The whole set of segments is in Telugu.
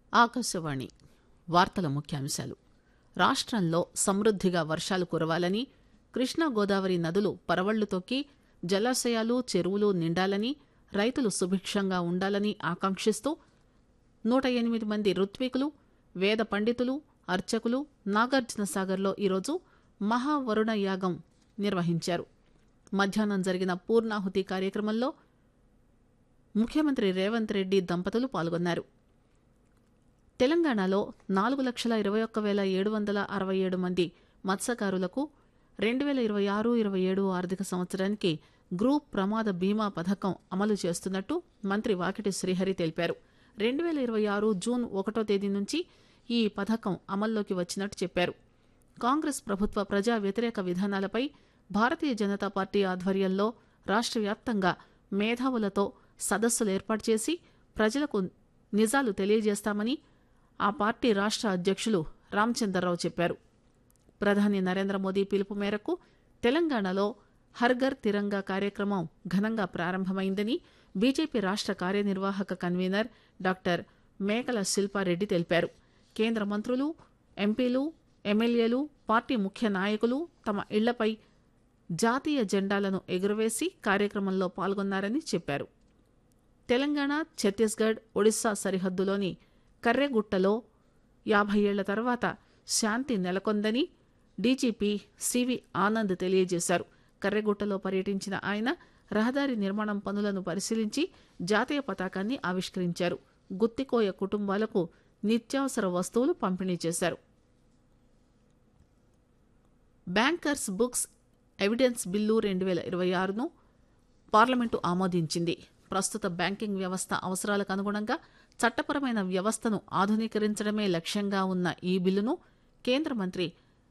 ఆకాశవాణి వార్తల ముఖ్యాంశాలు రాష్టంలో సమృద్దిగా వర్షాలు కురవాలని కృష్ణా గోదావరి నదులు పరవళ్లు తొక్కి జలాశయాలు చెరువులు నిండాలని రైతులు సుభిక్షంగా ఉండాలని ఆకాంక్షిస్తూ నూట ఎనిమిది మంది ఋత్వికులు వేద పండితులు అర్చకులు నాగార్జున సాగర్లో ఈరోజు మహావరుణ యాగం నిర్వహించారు మధ్యాహ్నం జరిగిన పూర్ణాహుతి కార్యక్రమంలో ముఖ్యమంత్రి రేవంత్ రెడ్డి దంపతులు పాల్గొన్నారు తెలంగాణలో నాలుగు లక్షల ఇరవై ఒక్క వేల ఏడు వందల అరవై ఏడు మంది మత్స్యకారులకు రెండు వేల ఇరవై ఆరు ఇరవై ఏడు ఆర్థిక సంవత్సరానికి గ్రూప్ ప్రమాద బీమా పథకం అమలు చేస్తున్నట్టు మంత్రి వాకిటి శ్రీహరి తెలిపారు రెండు వేల ఇరవై ఆరు జూన్ ఒకటో తేదీ నుంచి ఈ పథకం అమల్లోకి వచ్చినట్టు చెప్పారు కాంగ్రెస్ ప్రభుత్వ ప్రజా వ్యతిరేక విధానాలపై భారతీయ జనతా పార్టీ ఆధ్వర్యంలో రాష్ట్ర వ్యాప్తంగా మేధావులతో సదస్సులు ఏర్పాటు చేసి ప్రజలకు నిజాలు తెలియజేస్తామని ఆ పార్టీ రాష్ట్ర అధ్యక్షులు రామచంద్రరావు చెప్పారు ప్రధాని నరేంద్ర మోదీ పిలుపు మేరకు తెలంగాణలో హర్ఘర్ తిరంగా కార్యక్రమం ఘనంగా ప్రారంభమైందని బీజేపీ రాష్ట్ర కార్యనిర్వాహక కన్వీనర్ డాక్టర్ మేకల శిల్పారెడ్డి తెలిపారు కేంద్ర మంత్రులు ఎంపీలు ఎమ్మెల్యేలు పార్టీ ముఖ్య నాయకులు తమ ఇళ్లపై జాతీయ జెండాలను ఎగురవేసి కార్యక్రమంలో పాల్గొన్నారని చెప్పారు తెలంగాణ ఛత్తీస్గఢ్ ఒడిశా సరిహద్దులోని కర్రెగుట్టలో యాభై ఏళ్ల తర్వాత శాంతి నెలకొందని డీజీపీ సివి ఆనంద్ తెలియజేశారు కర్రెగుట్టలో పర్యటించిన ఆయన రహదారి నిర్మాణం పనులను పరిశీలించి జాతీయ పతాకాన్ని ఆవిష్కరించారు గుత్తికోయ కుటుంబాలకు నిత్యావసర వస్తువులు పంపిణీ చేశారు బ్యాంకర్స్ బుక్స్ ఎవిడెన్స్ బిల్లు రెండు వేల ఇరవై ఆరును పార్లమెంటు ఆమోదించింది ప్రస్తుత బ్యాంకింగ్ వ్యవస్థ అవసరాలకు అనుగుణంగా చట్టపరమైన వ్యవస్థను ఆధునీకరించడమే లక్ష్యంగా ఉన్న ఈ బిల్లును కేంద్ర మంత్రి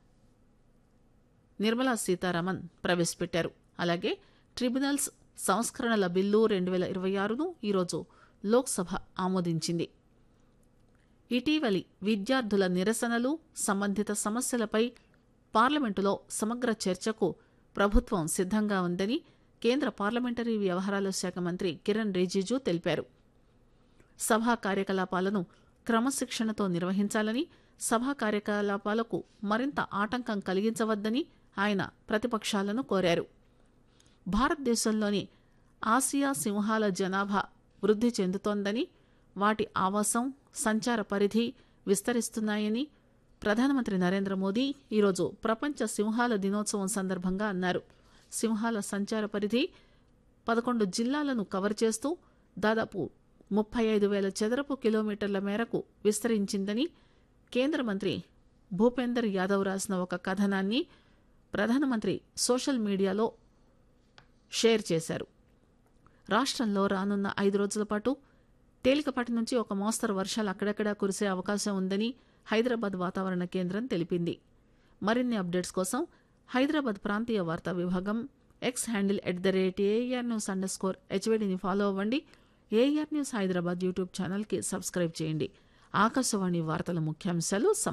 నిర్మలా సీతారామన్ ప్రవేశపెట్టారు అలాగే ట్రిబ్యునల్స్ సంస్కరణల బిల్లు రెండు వేల ఇరవై ఆరును ఈరోజు లోక్సభ ఆమోదించింది ఇటీవలి విద్యార్థుల నిరసనలు సంబంధిత సమస్యలపై పార్లమెంటులో సమగ్ర చర్చకు ప్రభుత్వం సిద్ధంగా ఉందని కేంద్ర పార్లమెంటరీ వ్యవహారాల శాఖ మంత్రి కిరణ్ రిజిజు తెలిపారు సభా కార్యకలాపాలను క్రమశిక్షణతో నిర్వహించాలని సభా కార్యకలాపాలకు మరింత ఆటంకం కలిగించవద్దని ఆయన ప్రతిపక్షాలను కోరారు భారతదేశంలోని ఆసియా సింహాల జనాభా వృద్ధి చెందుతోందని వాటి ఆవాసం సంచార పరిధి విస్తరిస్తున్నాయని ప్రధానమంత్రి నరేంద్ర మోదీ ఈరోజు ప్రపంచ సింహాల దినోత్సవం సందర్భంగా అన్నారు సింహాల సంచార పరిధి పదకొండు జిల్లాలను కవర్ చేస్తూ దాదాపు ముప్పై ఐదు వేల చదరపు కిలోమీటర్ల మేరకు విస్తరించిందని కేంద్ర మంత్రి భూపేందర్ యాదవ్ రాసిన ఒక కథనాన్ని ప్రధానమంత్రి సోషల్ మీడియాలో షేర్ చేశారు రాష్ట్రంలో రానున్న ఐదు రోజుల పాటు తేలికపాటి నుంచి ఒక మోస్తరు వర్షాలు అక్కడక్కడా కురిసే అవకాశం ఉందని హైదరాబాద్ వాతావరణ కేంద్రం తెలిపింది మరిన్ని అప్డేట్స్ కోసం హైదరాబాద్ ప్రాంతీయ వార్తా విభాగం X handle at the rate AR news underscore హెచ్వేడిని ఫాలో అవ్వండి ఏఆర్ న్యూస్ హైదరాబాద్ యూట్యూబ్ ఛానల్కి సబ్స్క్రైబ్ చేయండి ఆకాశవాణి వార్తల ముఖ్యాంశాలు